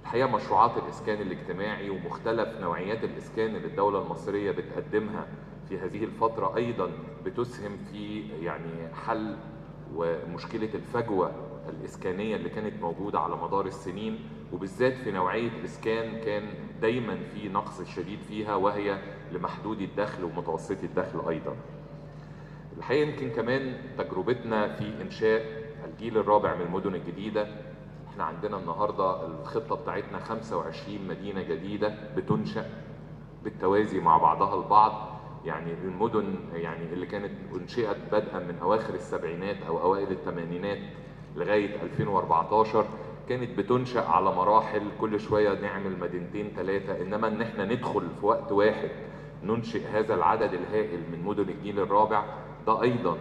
الحقيقه مشروعات الاسكان الاجتماعي ومختلف نوعيات الاسكان اللي الدوله المصريه بتقدمها في هذه الفتره ايضا بتسهم في يعني حل ومشكله الفجوه الاسكانيه اللي كانت موجوده على مدار السنين وبالذات في نوعيه اسكان كان دايما في نقص شديد فيها وهي لمحدودي الدخل ومتوسطي الدخل ايضا. الحقيقه يمكن كمان تجربتنا في انشاء الجيل الرابع من المدن الجديده احنا عندنا النهارده الخطه بتاعتنا 25 مدينه جديده بتنشا بالتوازي مع بعضها البعض يعني المدن يعني اللي كانت انشئت بدءا من اواخر السبعينات او اوائل الثمانينات لغايه 2014 كانت بتنشا على مراحل كل شويه نعمل مدينتين ثلاثه انما ان احنا ندخل في وقت واحد ننشئ هذا العدد الهائل من مدن الجيل الرابع ده ايضا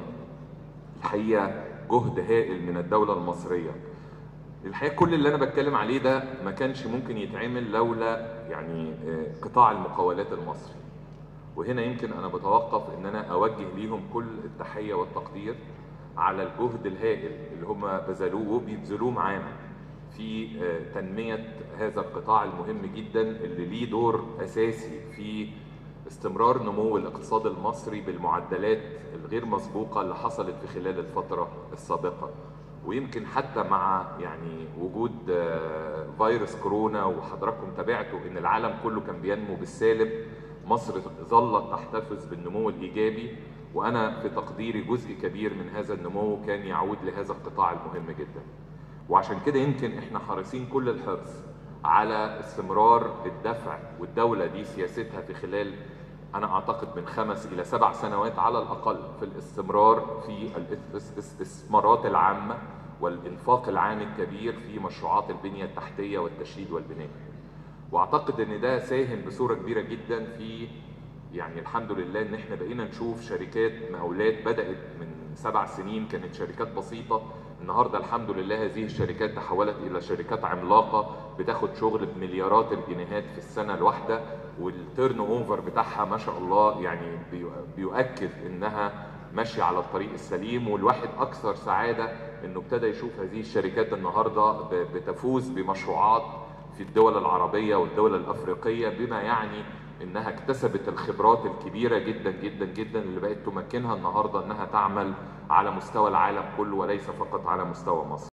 الحقيقه جهد هائل من الدوله المصريه الحقيقه كل اللي انا بتكلم عليه ده ما كانش ممكن يتعمل لولا يعني قطاع المقاولات المصري وهنا يمكن انا بتوقف ان انا اوجه ليهم كل التحيه والتقدير على الجهد الهائل اللي هم بذلوه وبيبذلوه معانا في تنميه هذا القطاع المهم جدا اللي ليه دور اساسي في استمرار نمو الاقتصاد المصري بالمعدلات الغير مسبوقه اللي حصلت في خلال الفتره السابقه ويمكن حتى مع يعني وجود فيروس كورونا وحضراتكم تابعتوا ان العالم كله كان بينمو بالسالب مصر ظلت تحتفظ بالنمو الايجابي وانا في تقديري جزء كبير من هذا النمو كان يعود لهذا القطاع المهم جدا وعشان كده يمكن احنا حريصين كل الحرص على استمرار الدفع والدولة دي سياستها في خلال أنا أعتقد من خمس إلى سبع سنوات على الأقل في الاستمرار في الاستثمارات العامة والإنفاق العام الكبير في مشروعات البنية التحتية والتشييد والبناء واعتقد ان ده ساهم بصوره كبيره جدا في يعني الحمد لله ان احنا بقينا نشوف شركات مقاولات بدات من سبع سنين كانت شركات بسيطه النهارده الحمد لله هذه الشركات تحولت الى شركات عملاقه بتاخد شغل بمليارات الجنيهات في السنه الواحده والتيرن اوفر بتاعها ما شاء الله يعني بيؤكد انها ماشيه على الطريق السليم والواحد اكثر سعاده انه ابتدى يشوف هذه الشركات النهارده بتفوز بمشروعات في الدول العربية والدول الأفريقية بما يعني إنها اكتسبت الخبرات الكبيرة جدا جدا جدا اللي بقت تمكنها النهاردة إنها تعمل على مستوى العالم كله وليس فقط على مستوى مصر